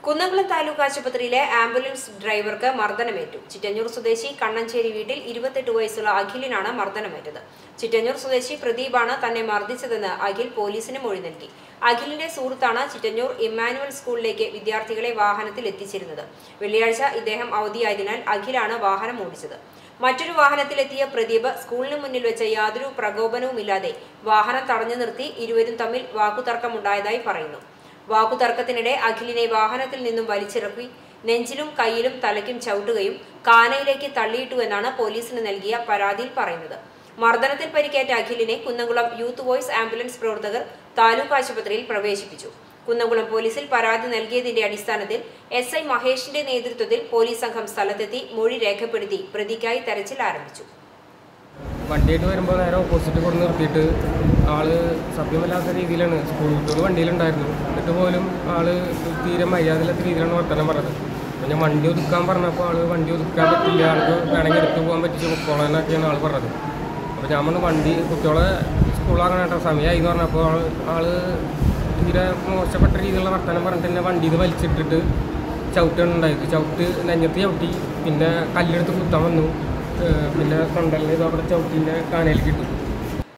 കുന്നംകുളം താലൂക്ക് ആശുപത്രിയിലെ ആംബുലൻസ് ഡ്രൈവർക്ക് മർദ്ദനമേറ്റു ചിറ്റഞ്ഞൂർ സ്വദേശി കണ്ണഞ്ചേരി വീട്ടിൽ ഇരുപത്തെട്ട് വയസ്സുള്ള അഖിലിനാണ് മർദ്ദനമേറ്റത് ചിറ്റഞ്ഞൂർ സ്വദേശി പ്രദീപാണ് തന്നെ മർദ്ദിച്ചതെന്ന് അഖിൽ പോലീസിന് മൊഴി നൽകി അഖിലിന്റെ സുഹൃത്താണ് ചിറ്റഞ്ഞൂർ ഇമ്മാനുവൽ സ്കൂളിലേക്ക് വിദ്യാർത്ഥികളെ വാഹനത്തിൽ എത്തിച്ചിരുന്നത് വെള്ളിയാഴ്ച ഇദ്ദേഹം അവധിയായതിനാൽ അഖിലാണ് വാഹനം ഓടിച്ചത് മറ്റൊരു വാഹനത്തിലെത്തിയ പ്രദീപ് സ്കൂളിന് മുന്നിൽ വെച്ച യാതൊരു പ്രകോപനവുമില്ലാതെ വാഹനം തടഞ്ഞു നിർത്തി ഇരുവരും തമ്മിൽ വാക്കുതർക്കമുണ്ടായതായി പറയുന്നു വാക്കുതർക്കത്തിനിടെ അഖിലിനെ വാഹനത്തിൽ നിന്നും വലിച്ചിറക്കി നെഞ്ചിലും കയ്യിലും തലയ്ക്കും ചവിട്ടുകയും കാനയിലേക്ക് തള്ളിയിട്ടു എന്നാണ് പോലീസിന് നൽകിയ പരാതിയിൽ പറയുന്നത് മർദ്ദനത്തിൽ പരിക്കേറ്റ അഖിലിനെ കുന്നംകുളം യൂത്ത് വോയ്സ് ആംബുലൻസ് പ്രവർത്തകർ താലൂക്ക് ആശുപത്രിയിൽ പ്രവേശിപ്പിച്ചു കുന്നംകുളം പോലീസിൽ പരാതി നൽകിയതിന്റെ അടിസ്ഥാനത്തിൽ എസ് ഐ മഹേഷിന്റെ നേതൃത്വത്തിൽ പോലീസ് സംഘം സ്ഥലത്തെത്തി മൊഴി രേഖപ്പെടുത്തി പ്രതിക്കായി തെരച്ചിൽ ആരംഭിച്ചു വണ്ടിയായിട്ട് വരുമ്പോൾ നേരെ ഓപ്പോസിറ്റ് കൊണ്ട് നിർത്തിയിട്ട് ആള് സഭ്യമല്ലാത്ത രീതിയിലാണ് സ്കൂൾ കുട്ടികൾ വണ്ടിയിലുണ്ടായിരുന്നു എന്നിട്ട് പോലും ആള് തീരെ മര്യാദയില്ലാത്ത രീതിയിലാണ് വർത്തമാനം പറഞ്ഞത് അപ്പോൾ ഞാൻ വണ്ടി ഒതുക്കാൻ പറഞ്ഞപ്പോൾ ആള് വണ്ടി ഒതുക്കാൻ പറ്റില്ല ആൾക്ക് വേണമെങ്കിൽ എടുത്തു പോകാൻ പറ്റിച്ച് പൊക്കോളാം എന്നൊക്കെയാണ് ആൾ പറഞ്ഞത് അപ്പോൾ ഞാൻ പറഞ്ഞു വണ്ടി കുട്ടികളെ സ്കൂളാകണം കേട്ടോ സമയമായി എന്ന് പറഞ്ഞപ്പോൾ ആള് ആള് തീരെ മോശപ്പെട്ട രീതിയിലുള്ള വർത്തമാനം പറഞ്ഞിട്ട് തന്നെ വണ്ടിയിൽ നിന്ന് വലിച്ചിട്ടിട്ട് ചവിട്ടാണ് ഉണ്ടായത് ചവിട്ട് നെഞ്ഞത്ത് ചവിട്ടി പിന്നെ കല്ലെടുത്ത് കുത്താൻ വന്നു ഏഹ് പിന്നെ തൊണ്ടലിന് ഇത് അവിടെ ചവിട്ടിൻ്റെ കാനയിലേക്ക് ഇട്ടു